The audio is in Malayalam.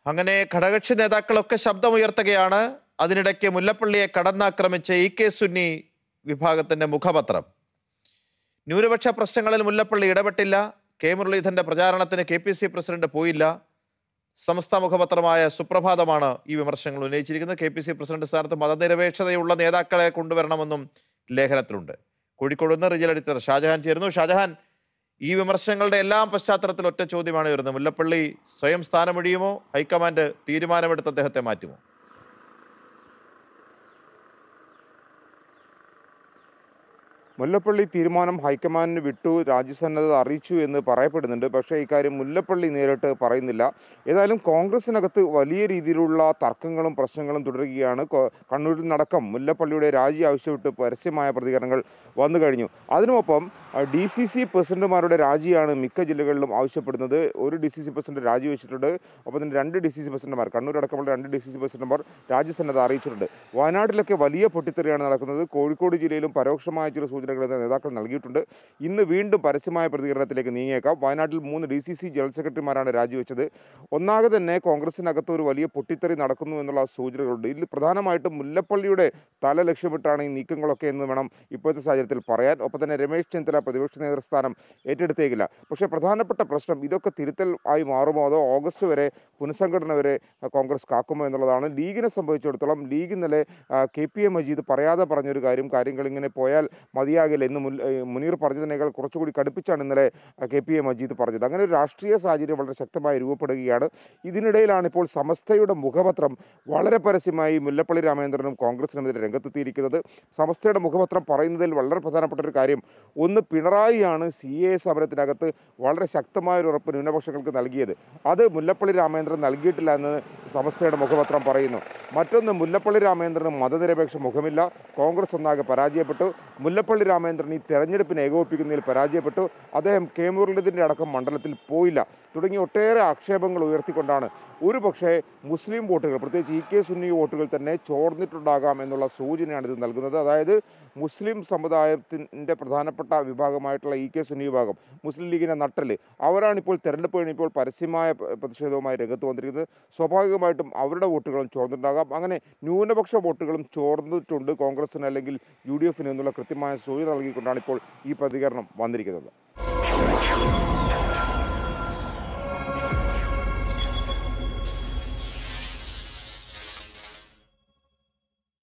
അങ്ങനെ ഘടകകക്ഷി നേതാക്കളൊക്കെ ശബ്ദമുയർത്തുകയാണ് അതിനിടയ്ക്ക് മുല്ലപ്പള്ളിയെ കടന്നാക്രമിച്ച ഇ കെ സുന്നി വിഭാഗത്തിന്റെ മുഖപത്രം ന്യൂനപക്ഷ പ്രശ്നങ്ങളിൽ മുല്ലപ്പള്ളി ഇടപെട്ടില്ല കെ മുരളീധരന്റെ പ്രചാരണത്തിന് കെ പി സി പ്രസിഡന്റ് പോയില്ല സംസ്ഥാന മുഖപത്രമായ സുപ്രഭാതമാണ് ഈ വിമർശനങ്ങൾ ഉന്നയിച്ചിരിക്കുന്നത് കെ പി സി പ്രസിഡന്റ് സ്ഥാനത്ത് മതനിരപേക്ഷതയുള്ള നേതാക്കളെ കൊണ്ടുവരണമെന്നും ലേഖനത്തിലുണ്ട് കോഴിക്കോട് നിന്ന് റിജൽ എഡിറ്റർ ഷാജഹാൻ ചേരുന്നു ഷാജഹാൻ ഈ വിമർശനങ്ങളുടെ എല്ലാം പശ്ചാത്തലത്തിൽ ഒറ്റ ചോദ്യമാണ് വരുന്നത് മുല്ലപ്പള്ളി സ്വയം സ്ഥാനമൊഴിയുമോ ഹൈക്കമാൻഡ് തീരുമാനമെടുത്ത് അദ്ദേഹത്തെ മാറ്റുമോ മുല്ലപ്പള്ളി തീരുമാനം ഹൈക്കമാൻഡിന് വിട്ടു രാജ്യസന്നദ്ധത അറിയിച്ചു എന്ന് പറയപ്പെടുന്നുണ്ട് പക്ഷേ ഇക്കാര്യം മുല്ലപ്പള്ളി നേരിട്ട് പറയുന്നില്ല ഏതായാലും കോൺഗ്രസിനകത്ത് വലിയ രീതിയിലുള്ള തർക്കങ്ങളും പ്രശ്നങ്ങളും തുടരുകയാണ് കൊ- കണ്ണൂരിൽ നടക്കം മുല്ലപ്പള്ളിയുടെ രാജി ആവശ്യപ്പെട്ട് പരസ്യമായ പ്രതികരണങ്ങൾ വന്നു കഴിഞ്ഞു അതിനുമൊപ്പം ഡി സി സി പ്രസിഡന്റുമാരുടെ രാജിയാണ് മിക്ക ജില്ലകളിലും ആവശ്യപ്പെടുന്നത് ഒരു ഡി സി സി പ്രസിഡന്റ് രാജിവെച്ചിട്ടുണ്ട് ഒപ്പം തന്നെ രണ്ട് ഡി സി സി പ്രസിഡന്റുമാർ കണ്ണൂർ അടക്കമുള്ള രണ്ട് ഡി സി സി പ്രസിഡന്റുമാർ രാജ്യസന്നദ്ധ അറിയിച്ചിട്ടുണ്ട് വയനാട്ടിലൊക്കെ വലിയ പൊട്ടിത്തെറിയാണ് നടക്കുന്നത് കോഴിക്കോട് ജില്ലയിലും പരോക്ഷമായ ചില സൂചനകൾ ഇന്ന് നേതാക്കൾ നൽകിയിട്ടുണ്ട് ഇന്ന് വീണ്ടും പരസ്യമായ പ്രതികരണത്തിലേക്ക് നീങ്ങിയേക്കാം വയനാട്ടിൽ മൂന്ന് ഡി സി സി ജനറൽ സെക്രട്ടറിമാരാണ് രാജിവെച്ചത് ഒന്നാകെ തന്നെ കോൺഗ്രസിനകത്ത് ഒരു വലിയ പൊട്ടിത്തെറി നടക്കുന്നു എന്നുള്ള സൂചനകളുണ്ട് ഇതിൽ പ്രധാനമായിട്ടും മുല്ലപ്പള്ളിയുടെ തല ലക്ഷ്യമിട്ടാണ് ഈ നീക്കങ്ങളൊക്കെ എന്ന് വേണം ഇപ്പോഴത്തെ സാഹചര്യത്തിൽ പറയാൻ ഒപ്പം തന്നെ രമേശ് ചെന്നിത്തല പ്രതിപക്ഷ നേതൃസ്ഥാനം ഏറ്റെടുത്തേക്കില്ല പക്ഷേ പ്രധാനപ്പെട്ട പ്രശ്നം ഇതൊക്കെ തിരുത്തൽ ആയി മാറുമോ അതോ ഓഗസ്റ്റ് വരെ പുനഃസംഘടന വരെ ആ, കോൺഗ്രസ് കാക്കുമോ എന്നുള്ളതാണ് ലീഗിനെ സംബന്ധിച്ചിടത്തോളം ലീഗ് ഇന്നലെ ആ, കെ പി എ മജീദ് പറയാതെ പറഞ്ഞൊരു കാര്യം കാര്യങ്ങൾ ഇങ്ങനെ പോയാൽ മതിയാകില്ല എന്ന് മുൻ- ഏ, മുനീർ പറഞ്ഞതിനേക്കാൾ കുറച്ചുകൂടി കടുപ്പിച്ചാണ് ഇന്നലെ ആ, കെ പി എ മജീദ് പറഞ്ഞത് അങ്ങനെ ഒരു രാഷ്ട്രീയ സാഹചര്യം വളരെ ശക്തമായി രൂപപ്പെടുകയാണ് ഇതിനിടയിലാണ് ഇപ്പോൾ സമസ്തയുടെ മുഖപത്രം വളരെ പരസ്യമായി മുല്ലപ്പള്ളി രാമചന്ദ്രനും കോൺഗ്രസിനുമെതിരെ രംഗത്തെത്തിയിരിക്കുന്നത് സമസ്തയുടെ മുഖപത്രം പറയുന്നതിൽ വളരെ പ്രധാനപ്പെട്ട ഒരു കാര്യം ഒന്ന് പിണറായിയാണ് സി എ സമരത്തിനകത്ത് വളരെ ശക്തമായ ഒരു ഉറപ്പ് ന്യൂനപക്ഷങ്ങൾക്ക് നൽകിയത് അത് മുല്ലപ്പള്ളി രാമചന്ദ്രൻ നൽകിയിട്ടില്ല എന്ന് സമസ്തയുടെ മുഖപത്രം പറയുന്നു മറ്റൊന്ന് മുല്ലപ്പള്ളി രാമചന്ദ്രന് മതനിരപേക്ഷ മുഖമില്ല കോൺഗ്രസ് ഒന്നാകെ പരാജയപ്പെട്ടു മുല്ലപ്പള്ളി രാമചന്ദ്രൻ ഈ തെരഞ്ഞെടുപ്പിനെ ഏകോപിപ്പിക്കുന്നതിൽ പരാജയപ്പെട്ടു അദ്ദേഹം കെ മുരളീധരൻ്റെ അടക്കം മണ്ഡലത്തിൽ പോയില്ല തുടങ്ങി ഒട്ടേറെ ആക്ഷേപങ്ങൾ ഉയർത്തിക്കൊണ്ടാണ് ഒരു പക്ഷേ മുസ്ലിം വോട്ടുകൾ പ്രത്യേകിച്ച് ഇ കെ സുന്നി വോട്ടുകൾ തന്നെ ചോർന്നിട്ടുണ്ടാകാം എന്നുള്ള സൂചനയാണ് ഇത് നൽകുന്നത് അതായത് മുസ്ലിം സമുദായത്തിൻ്റെ പ്രധാനപ്പെട്ട വിഭാഗമായിട്ടുള്ള ഇ കെ സുന്നി വിഭാഗം മുസ്ലിം ലീഗിൻ്റെ നട്ടല് അവരാണിപ്പോൾ തെരഞ്ഞെടുപ്പ് കഴിഞ്ഞപ്പോൾ പരസ്യമായ പ- പ്രതിഷേധവുമായി രംഗത്ത് വന്നിരിക്കുന്നത് സ്വാഭാവികമായിട്ടും അവരുടെ വോട്ടുകളും ചോർന്നിട്ടുണ്ടാകാം അങ്ങനെ ന്യൂനപക്ഷ വോട്ടുകളും ചോർന്നിട്ടുണ്ട് കോൺഗ്രസിന് അല്ലെങ്കിൽ യു ഡി എഫിന് എന്നുള്ള കൃത്യമായ സൂചന നൽകിക്കൊണ്ടാണ് ഇപ്പോൾ ഈ പ്രതികരണം വന്നിരിക്കുന്നത്